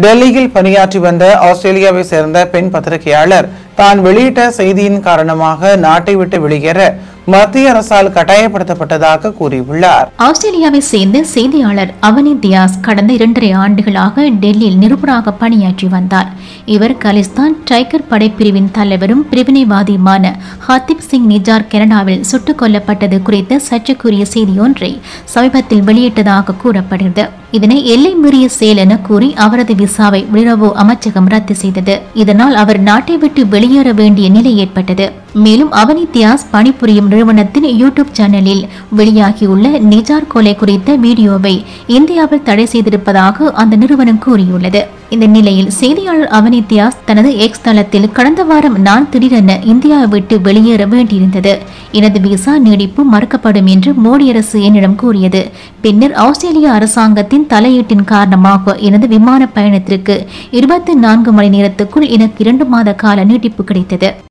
டெல்லியில் பணியாற்றி வந்த ஆஸ்திரேலியாவை சேர்ந்த பெண் பத்திரிகையாளர் தான் வெளியிட்ட செய்தியின் காரணமாக நாட்டை விட்டு வெளியேற மத்திய அரசால் கட்டாயப்படுத்தப்பட்டதாக கூறியுள்ளார் ஆஸ்திரேலியாவை சேர்ந்த செய்தியாளர் அவனி தியாஸ் கடந்த இரண்டரை ஆண்டுகளாக டெல்லியில் நிருபராக பணியாற்றி வந்தார் இவர் கலிஸ்தான் டைகர் படைப்பிரிவின் தலைவரும் பிரிவினைவாதியுமான ஹாத்திப் சிங் நிஜார் கனடாவில் சுட்டுக் கொல்லப்பட்டது குறித்த சர்ச்சைக்குரிய செய்தியொன்றை சமீபத்தில் வெளியிட்டதாக கூறப்படுகிறது இதனை எல்லை மீறிய செயல் என கூறி அவரது விசாவை வெளியுறவு அமைச்சகம் ரத்து செய்தது இதனால் அவர் நாட்டை விட்டு வெளியேற வேண்டிய நிலை ஏற்பட்டது மேலும் அவனி தியாஸ் பணிபுரியும் நிறுவனத்தின் யூடியூப் சேனலில் வெளியாகியுள்ள நிஜார் கொலை குறித்த வீடியோவை இந்தியாவில் தடை செய்திருப்பதாக அந்த நிறுவனம் கூறியுள்ளது இந்த நிலையில் செய்தியாளர் அவனி தியாஸ் தனது எக்ஸ் தளத்தில் கடந்த வாரம் நான் திடீரென இந்தியாவை விட்டு வெளியேற வேண்டியிருந்தது எனது விசா நீடிப்பு மறுக்கப்படும் என்று மோடி அரசு என்னிடம் கூறியது பின்னர் ஆஸ்திரேலிய அரசாங்கத்தின் தலையீட்டின் காரணமாக எனது விமான பயணத்திற்கு இருபத்தி நான்கு மணி நேரத்துக்குள் எனக்கு இரண்டு மாத கால நீட்டிப்பு கிடைத்தது